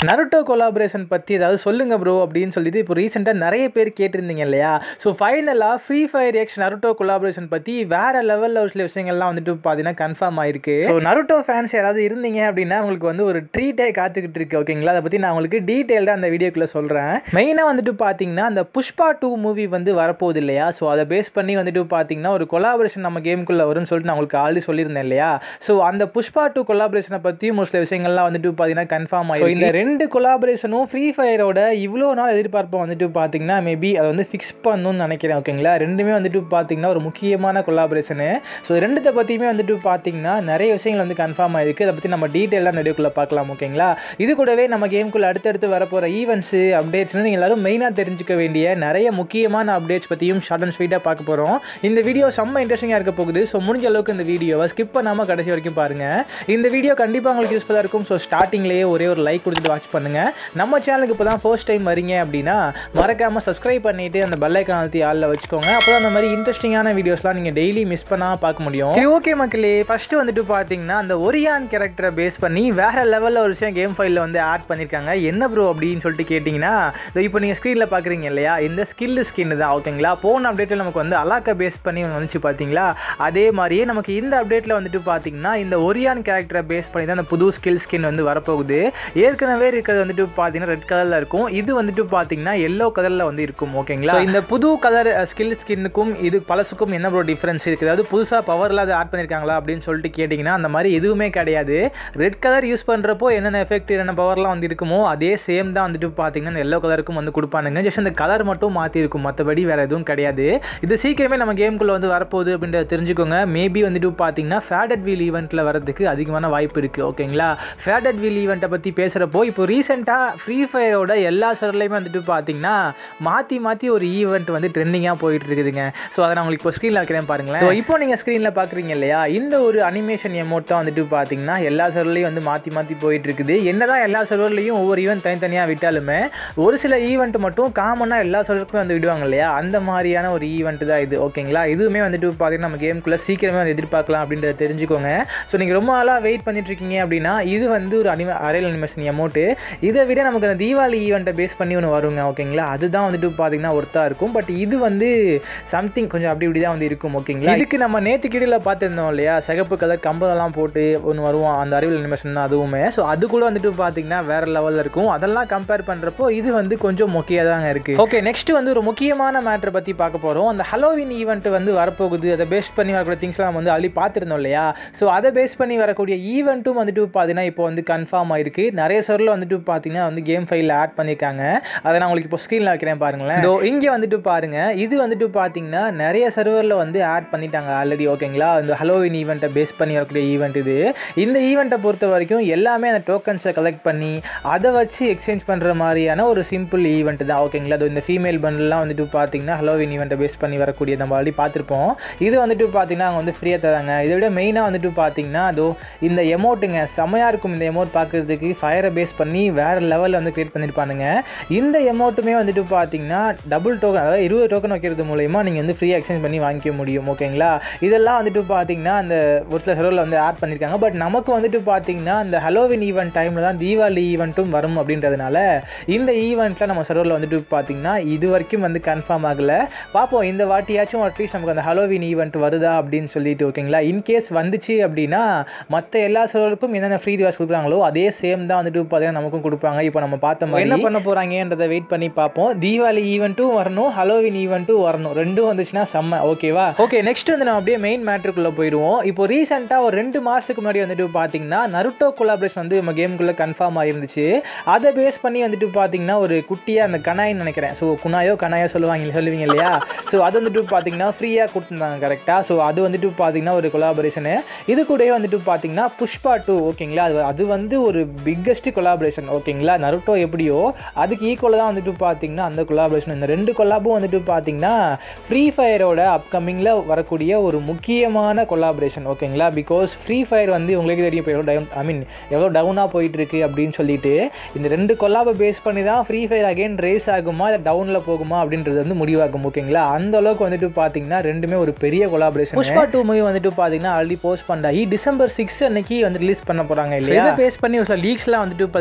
Naruto collaboration பற்றி ஏதாவது சொல்லுங்க ப்ரோ அப்படின்னு சொல்லிட்டு இப்போ ரீசெண்டாக நிறைய பேர் கேட்டிருந்தீங்க இல்லையா ஸோ ஃபைனலாக Free Fire X Naruto collaboration பற்றி வேற லெவலில் ஒரு சில விஷயங்கள்லாம் வந்துட்டு பார்த்தீங்கன்னா கன்ஃபார்ம் ஆயிருக்கு ஸோ நருட்டோ ஃபேன்ஸ் யாராவது இருந்தீங்க அப்படின்னா உங்களுக்கு வந்து ஒரு ட்ரீட்டே காத்துக்கிட்டு இருக்கு ஓகேங்களா அதை பற்றி நான் உங்களுக்கு டீட்டெயில்டாக அந்த வீடியோக்குள்ளே சொல்கிறேன் மெயினாக வந்துட்டு பார்த்தீங்கன்னா அந்த புஷ்பா டூ மூவி வந்து வரப்போகுது இல்லையா ஸோ அதை பேஸ் பண்ணி வந்துட்டு பார்த்தீங்கன்னா ஒரு கொலாபரேஷன் நம்ம கேமுக்குள்ளே வரும்னு சொல்லிட்டு நான் உங்களுக்கு ஆல்ரெடி சொல்லியிருந்தேன் இல்லையா ஸோ அந்த புஷ்பா டூ கொலாபரேஷனை பற்றியும் ஒரு சில விஷயங்கள்லாம் வந்துட்டு பார்த்தீங்கன்னா கன்ஃபார்ம் ஆயிருக்கு இந்த ரெண்டு கொலாபரேஷனும் ஃப்ரீ ஃபயரோட இவ்வளோ நாள் எதிர்பார்ப்போம் வந்துட்டு பார்த்தீங்கன்னா மேபி அதை வந்து ஃபிக்ஸ் பண்ணணும்னு நினைக்கிறேன் ஓகேங்களா ரெண்டுமே வந்துட்டு பார்த்தீங்கன்னா ஒரு முக்கியமான கொலாபரேஷனு ஸோ ரெண்டுத்தை பற்றியுமே வந்துட்டு பார்த்தீங்கன்னா நிறைய விஷயங்கள் வந்து கன்ஃபார்ம் ஆயிருக்கு அதை பற்றி நம்ம டீட்டெயிலாக அந்த வீடியோக்குள்ளே பார்க்கலாம் ஓகேங்களா இது கூடவே நம்ம கேமுக்குள்ளே அடுத்தடுத்து வரப்போகிற ஈவெண்ட்ஸு அப்டேட்ஸ்னு நீங்கள் எல்லாரும் மெயினாக தெரிஞ்சுக்க வேண்டிய நிறைய முக்கியமான அப்டேட்ஸ் பற்றியும் ஷார்ட் அண்ட் ஸ்வீட்டாக பார்க்க போகிறோம் இந்த வீடியோ செம்ம இன்ட்ரெஸ்டிங்காக இருக்க போகுது ஸோ முடிஞ்ச அளவுக்கு இந்த வீடியோவை ஸ்கிப் பண்ணாமல் கடைசி வரைக்கும் பாருங்கள் இந்த வீடியோ கண்டிப்பாக உங்களுக்கு யூஸ்ஃபுல்லாக இருக்கும் ஸோ ஸ்டார்டிங்லேயே ஒரே ஒரு லைக் கொடுத்துட்டு வாட்ச் பண்ணுங்கள் நம்ம சேனலுக்கு இப்போ தான் ஃபர்ஸ்ட் டைம் வரீங்க அப்படின்னா மறக்காமல் சப்ஸ்கிரைப் பண்ணிவிட்டு அந்த பெல்லைக்கான் அழுத்தி ஆளில் வச்சுக்கோங்க அப்போ அந்த மாதிரி இன்ட்ரெஸ்டிங்கான வீடியோஸ்லாம் நீங்கள் டெய்லி மிஸ் பண்ணாமல் பார்க்க முடியும் சரி ஓகே மக்களே ஃபஸ்ட்டு வந்துட்டு பார்த்தீங்கன்னா அந்த ஒரியான் கேரக்டரை பேஸ் பண்ணி வேறு லெவலில் ஒரு விஷயம் கேம் ஃபைலில் வந்து ஆட் பண்ணியிருக்காங்க என்ன ப்ரோ அப்படின்னு சொல்லிட்டு கேட்டிங்கன்னா இதோ இப்போ நீங்கள் ஸ்க்ரீனில் பார்க்குறீங்க இல்லையா இந்த ஸ்கில் ஸ்கின் தான் ஓகேங்களா போன அப்டேட்டில் நமக்கு வந்து அலாக்கா பேஸ் பண்ணி ஒன்று வந்துச்சு பார்த்தீங்களா அதே மாதிரியே நமக்கு இந்த அப்டேட்டில் வந்துட்டு பார்த்தீங்கன்னா இந்த ஒரியான் கேரக்டரை பேஸ் பண்ணி தான் அந்த புது ஸ்கில் ஸ்கின் வந்து வரப்போகுது ஏற்கனவே இருக்கிறது வந்துட்டு பார்த்தீங்கன்னா ரெட் கலரில் இருக்கும் இது வந்துட்டு பார்த்தீங்கன்னா எல்லோ கலரில் வந்து இருக்கும் ஓகேங்களா So, இந்த புது கலர் ஸ்கில் ஸ்கின்னுக்கும் இது பழசுக்கும் என்ன ப்ரோ டிஃப்ரென்ஸ் இருக்குது அதாவது புதுசாக பவரில் அதை ஆட் பண்ணியிருக்காங்களா அப்படின்னு சொல்லிட்டு கேட்டிங்கன்னா அந்த மாதிரி எதுவுமே கிடையாது ரெட் கலர் யூஸ் பண்ணுறப்போ என்னென்ன எஃபெக்ட் என்னென்ன பவர்லாம் வந்து இருக்குமோ அதே சேம் தான் வந்துட்டு பார்த்தீங்கன்னா இந்த எல்லோ கலருக்கும் வந்து கொடுப்பானுங்க ஜஸ்ட் அந்த கலர் மட்டும் மாற்றி இருக்கும் மற்றபடி வேறு எதுவும் கிடையாது இது சீக்கிரமே நம்ம கேமுக்குள்ளே வந்து வரப்போகுது அப்படின்றத தெரிஞ்சுக்கோங்க மேபி வந்துட்டு பார்த்தீங்கன்னா ஃபேடட் வீல் ஈவெண்ட்டில் வரதுக்கு அதிகமான வாய்ப்பு இருக்குது ஓகேங்களா ஃபேடட் வீல் ஈவெண்ட்டை பற்றி பேசுகிறப்போ இப்போ ரீசெண்டாக ஃப்ரீ ஃபயரோட எல்லா சர்லையுமே வந்துட்டு பார்த்தீங்கன்னா மாற்றி மாற்றி ஒரு ஈவெண்ட் வந்து ட்ரெண்டிங்காக போயிட்டு இருக்குதுங்க ஸோ அதை நான் உங்களுக்கு இப்போ ஸ்க்ரீனில் வைக்கிறேன் பாருங்களேன் So, இப்போ நீங்கள் ஸ்க்ரீனில் பார்க்குறீங்க இல்லையா இந்த ஒரு அனிமேஷன் எமௌண்ட் தான் வந்துட்டு பார்த்தீங்கன்னா எல்லா சர்வர்லையும் வந்து மாற்றி மாற்றி போயிட்டு இருக்குது என்னதான் எல்லா சர்வர்லையும் ஒவ்வொரு ஈவெண்ட் தனித்தனியாக விட்டாலுமே ஒரு சில ஈவெண்ட் மட்டும் காமனாக எல்லா சர்வருக்குமே வந்து விடுவாங்க இல்லையா அந்த மாதிரியான ஒரு ஈவெண்ட் தான் இது ஓகேங்களா இதுவுமே வந்துட்டு பார்த்தீங்கன்னா நம்ம கேமுக்குள்ளே சீக்கிரமே வந்து எதிர்பார்க்கலாம் அப்படின்றத தெரிஞ்சுக்கோங்க ஸோ நீங்கள் ரொம்ப நாளாக வெயிட் பண்ணிட்டு இருக்கீங்க அப்படின்னா இது வந்து ஒரு அனிம அரையல் அனிமேஷன் எமௌண்ட்டு இதை விட நமக்கு அந்த தீபாவளி ஈவெண்ட்டை பேஸ் பண்ணி ஒன்று வருங்க ஓகேங்களா அதுதான் வந்துட்டு பார்த்தீங்கன்னா ஒர்த்தாக இருக்கும் பட் இது வந்து சம்திங் கொஞ்சம் அப்படி இப்படி தான் வந்து இருக்கும் ஓகேங்களா இதுக்கு நம்ம நேற்று கீழில் பார்த்துருந்தோம் இல்லையா சிகப்பு கலர் கம்பதெல்லாம் போட்டு ஒன்று வருவோம் அந்த அறிவியல் அனிமேஷன் தான் அதுவுமே ஸோ அது கூட வந்துட்டு பார்த்தீங்கன்னா வேற லெவலில் இருக்கும் அதெல்லாம் கம்பேர் பண்ணுறப்போ இது வந்து கொஞ்சம் முக்கியம் தாங்க இருக்குது ஓகே நெக்ஸ்ட் வந்து ஒரு முக்கியமான மேட்ரை பற்றி பார்க்க போகிறோம் அந்த ஹலோவின் ஈவெண்ட் வந்து வரப்போகுது அதை பேஸ் பண்ணி வரக்கூடிய திங்ஸ்லாம் நம்ம வந்து அள்ளி பார்த்துருந்தோம் இல்லையா ஸோ அதை பேஸ் பண்ணி வரக்கூடிய ஈவெண்ட்டும் வந்துட்டு பார்த்தீங்கன்னா இப்போ வந்து கன்ஃபார்ம் ஆயிருக்கு நிறைய சர்வில் வந்துட்டு பார்த்தீங்கன்னா வந்து கேம் ஃபைலில் ஆட் பண்ணியிருக்காங்க அதை நான் உங்களுக்கு இப்போ ஸ்க்ரீனில் வைக்கிறேன் பாருங்களேன் இதோ இங்கே வந்துட்டு பாருங்க இது வந்துட்டு பார்த்தீங்கன்னா நிறைய சர்வரில் வந்து ஆட் பண்ணிட்டாங்க ஆல்ரெடி ஓகேங்களா இந்த ஹலோவின் ஈவெண்ட்டை பேஸ் பண்ணி வரக்கூடிய ஈவெண்ட் இது இந்த ஈவெண்ட்டை பொறுத்த வரைக்கும் எல்லாமே அந்த டோக்கன்ஸை கலெக்ட் பண்ணி அதை வச்சு எக்ஸ்சேஞ்ச் பண்ணுற மாதிரியான ஒரு சிம்பிள் ஈவெண்ட் தான் ஓகேங்களா அது இந்த ஃபீமேல் பண்டெலாம் வந்துட்டு பார்த்தீங்கன்னா ஹலோவின் ஈவெண்ட்டை பேஸ் பண்ணி வரக்கூடிய நம்ம ஆல்ரெடி பார்த்துருப்போம் இது வந்துட்டு பார்த்தீங்கன்னா அவங்க வந்து ஃப்ரீயாக தராங்க இதை விட மெயினாக வந்துட்டு பார்த்தீங்கன்னா அதோ இந்த எமௌண்ட்டுங்க செமையாக இருக்கும் இந்த எமௌண்ட் பார்க்குறதுக்கு ஃபயரை பேஸ் பண்ணி வேறு லெவலில் வந்து க்ரியேட் பண்ணியிருப்பானுங்க இந்த எமௌண்ட்டுமே வந்துட்டு பார்த்தீங்கன்னா டபுள் டோக்கன் அதாவது இருபது டோக்கன் வைக்கிறது மூலயமா நீங்கள் வந்து ஃப்ரீயாக எக்ஸ்சேஞ்ச் பண்ணி வாங்கிக்க முடியும் ஓகேங்களா இதெல்லாம் வந்துட்டு பார்த்தீங்கன்னா அந்த ஒரு சில சர்வரில் வந்து ஆட் பண்ணியிருக்காங்க பட் நமக்கு வந்துட்டு பார்த்தீங்கன்னா இந்த ஹலோவின் ஈவெண்ட் டைமில் தான் தீபாவளி ஈவெண்ட்டும் வரும் அப்படின்றதுனால இந்த ஈவெண்ட்டில் நம்ம சர்வரில் வந்துட்டு பார்த்தீங்கன்னா இது வரைக்கும் வந்து கன்ஃபார்ம் ஆகலை பார்ப்போம் இந்த வாட்டியாச்சும் அட்லீஸ்ட் நமக்கு அந்த ஹலோவின் ஈவெண்ட் வருதா அப்படின்னு சொல்லிட்டு ஓகேங்களா இன்கேஸ் வந்துச்சு அப்படின்னா மற்ற எல்லா சர்வருக்கும் என்னென்ன ஃப்ரீ ரிவார்ஸ் கொடுக்குறாங்களோ அதே சேம் தான் வந்துட்டு பார்த்தீங்கன்னா நமக்கும் கொடுப்பாங்க இப்போ நம்ம பார்த்த மாதிரி என்ன பண்ண போகிறாங்கன்றதை வெயிட் பண்ணி பார்ப்போம் தீபாவளி ஈவெண்ட்டும் வரணும் ஹலோவின் ஈவெண்ட்டும் வரணும் ரெண்டும் வந்துச்சுன்னா செம்ம ஓகேவா ஓகே நெக்ஸ்ட் வந்து நம்ம அப்படியே மெயின் மேட்ருக்குள்ளே போயிடுவோம் இப்போ ரீசெண்டாக ஒரு ரெண்டு மாதத்துக்கு முன்னாடி வந்துட்டு பார்த்தீங்கன்னா நருட்டோ கொலாபரேஷன் வந்து நம்ம கேமுக்குள்ளே கன்ஃபார்ம் ஆயிருந்துச்சு அதை பேஸ் பண்ணி வந்துட்டு பார்த்தீங்கன்னா ஒரு குட்டியாக அந்த கனாயின்னு நினைக்கிறேன் ஸோ குனாயோ கனாயோ சொல்லுவாங்க சொல்லுவீங்க இல்லையா ஸோ அது வந்துட்டு பார்த்தீங்கன்னா ஃப்ரீயாக கொடுத்துருந்தாங்க கரெக்டாக ஸோ அது வந்துட்டு பார்த்தீங்கன்னா ஒரு கொலாபரேஷனு இது கூடயே வந்துட்டு பார்த்தீங்கன்னா புஷ்பா டூ ஓகேங்களா அது அது வந்து ஒரு பிக்கஸ்ட் கொலாபரேஷன் ஓகேங்களா நருட்டோ எப்படியோ அதுக்கு ஈக்குவலாக தான் வந்துட்டு பார்த்தீங்கன்னா அந்த கொலாபரேஷன் இந்த ரெண்டு கொலாபும் வந்துட்டு பார்த்தீங்கன்னா ஃப்ரீ ஃபயரோட அப்கமிங்கில் வரக்கூடிய ஒரு முக்கியமான கொலாபரேஷன் ஓகேங்களா பிகாஸ் ஃப்ரீ ஃபயர் வந்து உங்களுக்கு தெரியும் இப்போ எவ்வளோ டவுன் ஐ மீன் எவ்வளோ டவுனாக போயிட்டு இருக்கு அப்படின்னு சொல்லிட்டு இந்த ரெண்டு கொலாபை பேஸ் பண்ணி தான் ஃப்ரீ ஃபயர் அகைன் ரேஸ் ஆகுமா இல்லை டவுனில் போகுமா அப்படின்றது வந்து முடிவாகும் ஓகேங்களா அந்த அளவுக்கு வந்துட்டு பார்த்தீங்கன்னா ரெண்டுமே ஒரு பெரிய கொலாபரேஷன் புஷ்பா டூ மூவி வந்துட்டு பார்த்தீங்கன்னா ஆல்ரெடி போஸ்ட் பண்ணாகி டிசம்பர் சிக்ஸ் அன்னைக்கு வந்து ரிலீஸ் பண்ண போகிறாங்க இல்லையா இதை பேஸ் பண்ணி ஒரு சில லீக்ஸ்லாம் வந்துட்டு பார்த்தீங்கன்னா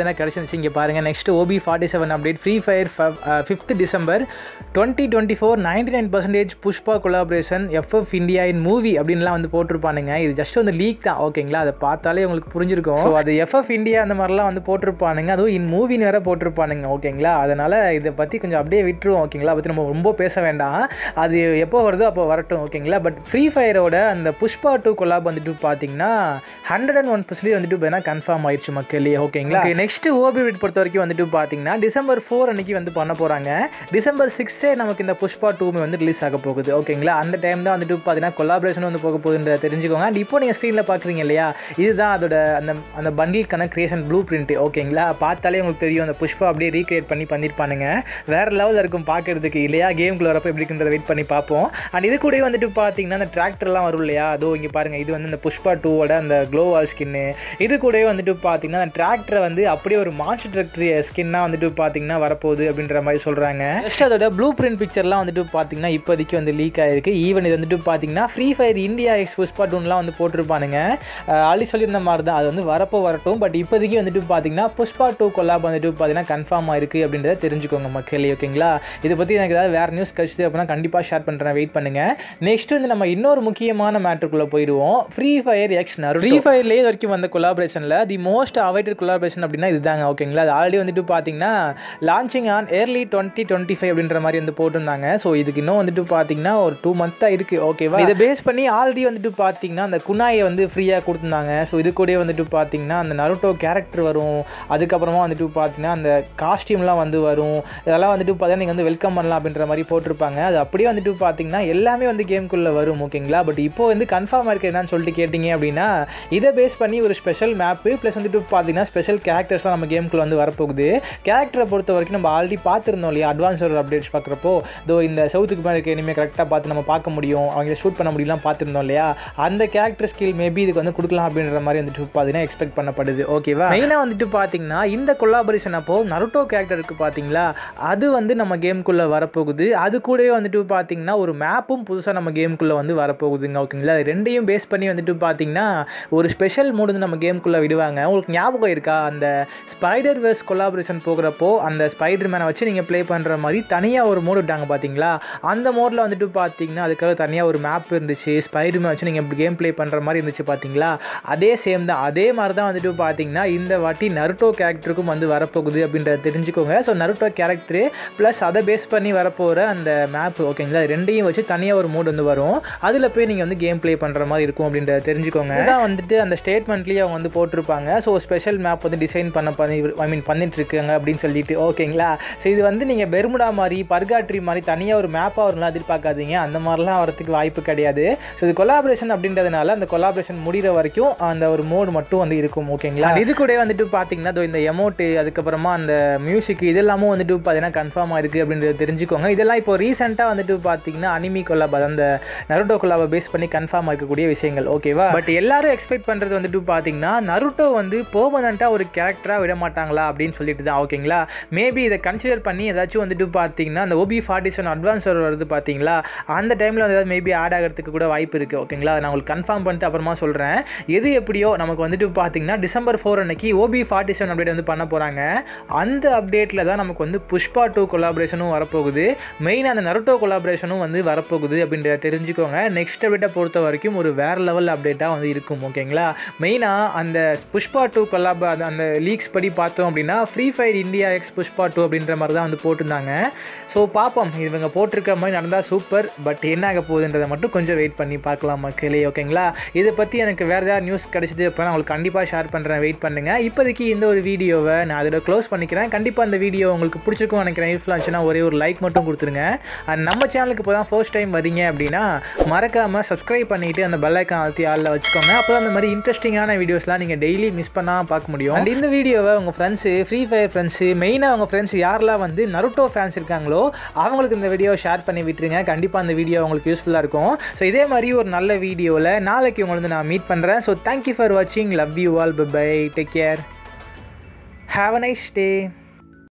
பார்த்தீங்கன்னா கிடச்சிருந்துச்சு இங்கே பாருங்கள் next OB forty seven update Free Fire fifth December twenty twenty four ninety nine percentage Pushpa collaboration FF India in movie அப்படின்லாம் வந்து போட்டிருப்பானுங்க இது ஜஸ்ட் வந்து லீக் தான் ஓகேங்களா அதை பார்த்தாலே உங்களுக்கு புரிஞ்சிருக்கும் ஸோ அது எஃப்எஃப் இந்தியா அந்த மாதிரிலாம் வந்து போட்டிருப்பானுங்க அதுவும் இன் மூவின்னு வேற போட்டிருப்பானுங்க ஓகேங்களா அதனால் இதை பற்றி கொஞ்சம் அப்படியே விட்டுருவோம் ஓகேங்களா பற்றி நம்ம ரொம்ப பேச வேண்டாம் அது எப்போ வருதோ அப்போ வரட்டும் ஓகேங்களா பட் ஃப்ரீ ஃபயரோட அந்த புஷ்பா டூ கொலாப் வந்துட்டு பார்த்தீங்கன்னா ஹண்ட்ரட் அண்ட் ஒன் பர்சன்டேஜ் வந்துட்டு பார்த்தீங்கன்னா கன்ஃபார்ம் ஆயிடுச்சு மக்களே ஓகேங்களா நெக்ஸ்ட் ஓபி வீட் பொறுத்த வரைக்கும் வந்துட்டு பார்த்தீங்கன்னா டிசம்பர் ஃபோர் அன்னைக்கு வந்து பண்ண போகிறாங்க டிசம்பர் சிக்ஸே நமக்கு இந்த புஷ்பா டூமே வந்து ரிலீஸ் ஆக போகுது ஓகேங்களா அந்த டைம் தான் வந்துட்டு பார்த்தீங்கன்னா கொலாபரேஷன் வந்து போக போகுதுன்றத தெரிஞ்சுக்கோங்க அண்ட் இப்போ நீங்கள் ஸ்க்ரீனில் பார்க்குறீங்க இல்லையா இதுதான் அதோட அந்த அந்த பண்டில்கான கிரியேஷன் ப்ளூ பிரிண்ட் ஓகேங்களா பார்த்தாலே உங்களுக்கு தெரியும் அந்த புஷ்பா அப்படியே ரீக்ரியேட் பண்ணி பண்ணியிருப்பானுங்க வேறு லெவலில் இருக்கும் பார்க்கறதுக்கு இல்லையா கேம்குள்ள வரப்போ எப்படி இருக்குன்றத வெயிட் பண்ணி பார்ப்போம் அண்ட் இது கூட வந்துட்டு பார்த்தீங்கன்னா அந்த டிராக்டர்லாம் வரும் இல்லையா அதோ இங்கே பாருங்கள் இது வந்து இந்த புஷ்பா டூவோட அந்த க்ளோவால் ஸ்கின்னு இது கூடவே வந்துட்டு பார்த்தீங்கன்னா அந்த டிராக்டரை வந்து அப்படியே ஒரு மாஸ்டர் டிராக்டர் ஸ்கின்னாக வந்துட்டு பார்த்தீங்கன்னா வரப்போகுது அப்படின்ற மாதிரி சொல்கிறாங்க ஜஸ்ட் அதோட ப்ளூ பிரிண்ட் பிக்சர்லாம் வந்துட்டு பார்த்தீங்கன்னா இப்போதைக்கு வந்து லீக் ஆயிருக்கு ஈவன் இது வந்துட்டு பார்த்தீங்கன்னா Free Fire India X Pushpa டூன்லாம் வந்து போட்டிருப்பானுங்க ஆல்ரெடி சொல்லியிருந்த மாதிரி தான் அது வந்து வரப்போ வரட்டும் பட் இப்போதைக்கு வந்துட்டு பார்த்தீங்கன்னா புஷ்பா டூ கொலாப் வந்துட்டு பார்த்தீங்கன்னா கன்ஃபார்ம் ஆயிருக்கு அப்படின்றத தெரிஞ்சுக்கோங்க மக்களே ஓகேங்களா இதை பற்றி எனக்கு ஏதாவது வேறு நியூஸ் கழிச்சு அப்படின்னா கண்டிப்பாக ஷேர் பண்ணுறேன் வெயிட் பண்ணுங்கள் நெக்ஸ்ட் வந்து நம்ம இன்னொரு முக்கியமான மேட்ருக்குள்ளே போயிடுவோம் Free Fire X Naruto Free ஃபயர்லேயே வரைக்கும் வந்த கொலாபரேஷனில் தி மோஸ்ட் அவைட்டட் கொலாபரேஷன் அப்படின்னா இதுதாங்க ஓகேங்களா அது ஆல்ரெடி வந்துட்டு பார்த்தீங்கன்னா launching on early twenty twenty five அப்படின்ற மாதிரி வந்து போட்டிருந்தாங்க ஸோ இதுக்கு இன்னும் வந்துட்டு பார்த்தீங்கன்னா ஒரு டூ மந்த் தான் இருக்குது ஓகேவா இதை பேஸ் பண்ணி ஆல்ரெடி வந்துட்டு பார்த்தீங்கன்னா அந்த குனாயை வந்து ஃப்ரீயாக கொடுத்துருந்தாங்க ஸோ இது கூட வந்துட்டு பார்த்தீங்கன்னா அந்த நருட்டோ கேரக்டர் வரும் அதுக்கப்புறமா வந்துட்டு பார்த்தீங்கன்னா அந்த காஸ்டியூம்லாம் வந்து வரும் இதெல்லாம் வந்துட்டு பார்த்தீங்கன்னா நீங்கள் வந்து வெல்கம் பண்ணலாம் அப்படின்ற மாதிரி போட்டிருப்பாங்க அது அப்படியே வந்துட்டு பார்த்தீங்கன்னா எல்லாமே வந்து கேம்குள்ளே வரும் ஓகேங்களா பட் இப்போ வந்து கன்ஃபார்ம் இருக்குது என்னன்னு சொல்லிட்டு கேட்டிங்க அப்படின்னா இதை பேஸ் பண்ணி ஒரு ஸ்பெஷல் மேப்பு ப்ளஸ் வந்துட்டு பார்த்தீங்கன்னா ஸ்பெஷல் கேரக்டர்ஸ்லாம் நம்ம கேமுக்குள்ள வந்து வரப்போகுது கேரக்டரை பொறுத்த வரைக்கும் நம்ம ஆல்ரெடி பார்த்துருந்தோம் இல்லையா அட்வான்ஸ் அப்டேட்ஸ் பார்க்குறப்போ இதோ இந்த சவுத்துக்கு மேலே இருக்க இனிமேல் கரெக்டாக பார்த்து நம்ம பார்க்க முடியும் அவங்கள ஷூட் பண்ண முடியலாம் பார்த்துருந்தோம் இல்லையா அந்த கேரக்டர் ஸ்கில் மேபி இதுக்கு வந்து கொடுக்கலாம் அப்படின்ற மாதிரி வந்துட்டு பார்த்தீங்கன்னா எக்ஸ்பெக்ட் பண்ணப்படுது ஓகேவா மெயினாக வந்துட்டு பார்த்தீங்கன்னா இந்த கொலாபரேஷன் அப்போ நருட்டோ கேரக்டருக்கு பார்த்தீங்களா அது வந்து நம்ம கேமுக்குள்ளே வரப்போகுது அது கூடவே வந்துட்டு பார்த்தீங்கன்னா ஒரு மேப்பும் புதுசாக நம்ம கேமுக்குள்ளே வந்து வரப்போகுதுங்க ஓகேங்களா அது ரெண்டையும் பேஸ் பண்ணி வந்துட்டு பார்த்தீங்கன்னா ஒரு ஸ்பெஷல் மூடு வந்து நம்ம கேமுக்குள்ளே விடுவாங்க உங்களுக்கு ஞாபகம் இருக்கா அந்த ஸ்பைடர் வேர்ஸ் கொலாபரேஷன் போகிறப்போ அந்த ஸ்பைடர் மேனை வச்சு நீங்கள் ப்ளே பண்ணுற மாதிரி தனியாக ஒரு மோடு விட்டாங்க பார்த்தீங்களா அந்த மோடில் வந்துட்டு பார்த்தீங்கன்னா அதுக்காக தனியாக ஒரு மேப் இருந்துச்சு ஸ்பைடர் மேன் வச்சு நீங்கள் கேம் ப்ளே பண்ணுற மாதிரி இருந்துச்சு பார்த்தீங்களா அதே சேம் தான் அதே மாதிரி தான் வந்துட்டு பார்த்தீங்கன்னா இந்த வாட்டி நருட்டோ கேரக்டருக்கும் வந்து வரப்போகுது அப்படின்றத தெரிஞ்சுக்கோங்க ஸோ நருட்டோ கேரக்டரு ப்ளஸ் அதை பேஸ் பண்ணி வரப்போகிற அந்த மேப் ஓகேங்களா இது ரெண்டையும் வச்சு தனியாக ஒரு மோடு வந்து வரும் அதில் போய் நீங்கள் வந்து கேம் ப்ளே பண்ணுற மாதிரி இருக்கும் அப்படின்றத தெரிஞ்சுக்கோங்க இதான் வந்துட்டு அந்த ஸ்டேட்மெண்ட்லேயே அவங்க வந்து போட்டிருப்பாங்க ஸோ ஸ்பெஷல் மேப் வந்து டிசைன் பண்ண பண்ணி ஐ மீன் பண்ணிட்டு இருக்காங்க அப்படின்னு சொல்லிட்டு ஓகேங்களா ஸோ இது வந்து நீங்கள் பெர்முடா மாதிரி பர்காட்ரி மாதிரி தனியாக ஒரு மேப்பாக வரும்லாம் எதிர்பார்க்காதீங்க அந்த மாதிரிலாம் வரதுக்கு வாய்ப்பு கிடையாது ஸோ இது கொலாபரேஷன் அப்படின்றதுனால அந்த கொலாபரேஷன் முடிகிற வரைக்கும் அந்த ஒரு மோடு மட்டும் வந்து இருக்கும் ஓகேங்களா இது கூட வந்துட்டு பார்த்தீங்கன்னா இதோ இந்த எமௌண்ட்டு அதுக்கப்புறமா அந்த மியூசிக் இதெல்லாமும் வந்துட்டு பார்த்தீங்கன்னா கன்ஃபார்ம் ஆயிருக்கு அப்படின்றத தெரிஞ்சுக்கோங்க இதெல்லாம் இப்போ ரீசெண்டாக வந்துட்டு பார்த்தீங்கன்னா அனிமி கொலாப் அந்த நருட்டோ கொலாபை பேஸ் பண்ணி கன்ஃபார்ம் ஆகக்கூடிய விஷயங்கள் ஓகேவா பட் எல்லாரும் எக்ஸ்பெக்ட் பண்ணுறது வந்துட்டு பார்த்தீங்கன்னா நருட்டோ வந்து பெர்மனண்ட்டாக ஒரு கேரக்டராக விட மாட்டாங்களா அப்படின்னு சொல்லிட்டு தான் ஓகேங்களா மேபி இதை கன்சிடர் பண்ணி ஏதாச்சும் வந்துட்டு பார்த்தீங்கன்னா அந்த ஓபி ஃபார்ட்டி செவன் அட்வான்ஸ் வருது பார்த்தீங்களா அந்த டைமில் வந்து ஏதாவது மேபி ஆட் ஆகிறதுக்கு கூட வாய்ப்பு இருக்குது ஓகேங்களா அதை நான் உங்களுக்கு கன்ஃபார்ம் பண்ணிட்டு அப்புறமா சொல்கிறேன் எது எப்படியோ நமக்கு வந்துட்டு பார்த்தீங்கன்னா டிசம்பர் ஃபோர் அன்னைக்கு ஓபி ஃபார்ட்டி செவன் அப்டேட் வந்து பண்ண போகிறாங்க அந்த அப்டேட்டில் தான் நமக்கு வந்து புஷ்பா டூ கொலாபரேஷனும் வரப்போகுது மெயினாக அந்த நருட்டோ கொலாபரேஷனும் வந்து வரப்போகுது அப்படின்றத தெரிஞ்சுக்கோங்க நெக்ஸ்ட் அப்டேட்டை பொறுத்த வரைக்கும் ஒரு வேறு லெவல் அப்டேட்டாக வந்து இருக்கும் ஓகேங்களா மெயினாக அந்த புஷ்பா டூ கொலாப அந்த அந்த லீக்ஸ் படி பார்த்தோம் அப்படின்னா Free Fire India X Pushpa two அப்படின்ற மாதிரி தான் வந்து போட்டிருந்தாங்க ஸோ பார்ப்போம் இவங்க போட்டிருக்க மாதிரி நடந்தால் சூப்பர் பட் என்ன ஆக போகுதுன்றதை மட்டும் கொஞ்சம் வெயிட் பண்ணி பார்க்கலாம் மக்களே ஓகேங்களா இதை பற்றி எனக்கு வேறு ஏதாவது நியூஸ் கிடச்சிது அப்போ நான் உங்களுக்கு கண்டிப்பாக ஷேர் பண்ணுறேன் வெயிட் பண்ணுங்கள் இப்போதைக்கு இந்த ஒரு வீடியோவை நான் அதோட க்ளோஸ் பண்ணிக்கிறேன் கண்டிப்பாக அந்த வீடியோ உங்களுக்கு பிடிச்சிருக்கும் நினைக்கிறேன் யூஸ்ஃபுல்லாக இருந்துச்சுன்னா ஒரே ஒரு லைக் மட்டும் கொடுத்துருங்க அண்ட் நம்ம சேனலுக்கு இப்போ தான் ஃபர்ஸ்ட் டைம் வரீங்க அப்படின்னா மறக்காமல் சப்ஸ்கிரைப் பண்ணிவிட்டு அந்த பெல் ஐக்கான் அழுத்தி ஆளில் வச்சுக்கோங்க அப்போ அந்த மாதிரி இன்ட்ரெஸ்டிங்கான வீடியோஸ்லாம் நீங்கள் டெய்லி மிஸ் பண்ணாமல் பார்க்க முடியும் அண்ட் இந்த வீடியோவை உங்கள் ஃப்ரெண்ட்ஸு ஃப்ரீ ஃபயர் ஃப்ரெண்ட்ஸு மெயினாக உங்கள் ஃப்ரெண்ட்ஸ் யாரெல்லாம் வந்து நருட்டோ ஃபேன்ஸ் இருக்காங்களோ அவங்களுக்கு இந்த வீடியோ ஷேர் பண்ணி விட்டுருங்க கண்டிப்பாக அந்த வீடியோ உங்களுக்கு யூஸ்ஃபுல்லாக இருக்கும் ஸோ இதே மாதிரி ஒரு நல்ல வீடியோவில் நாளைக்கு உங்களை வந்து நான் மீட் பண்ணுறேன் ஸோ தேங்க்யூ ஃபார் வாட்சிங் love you all bye take care have a nice day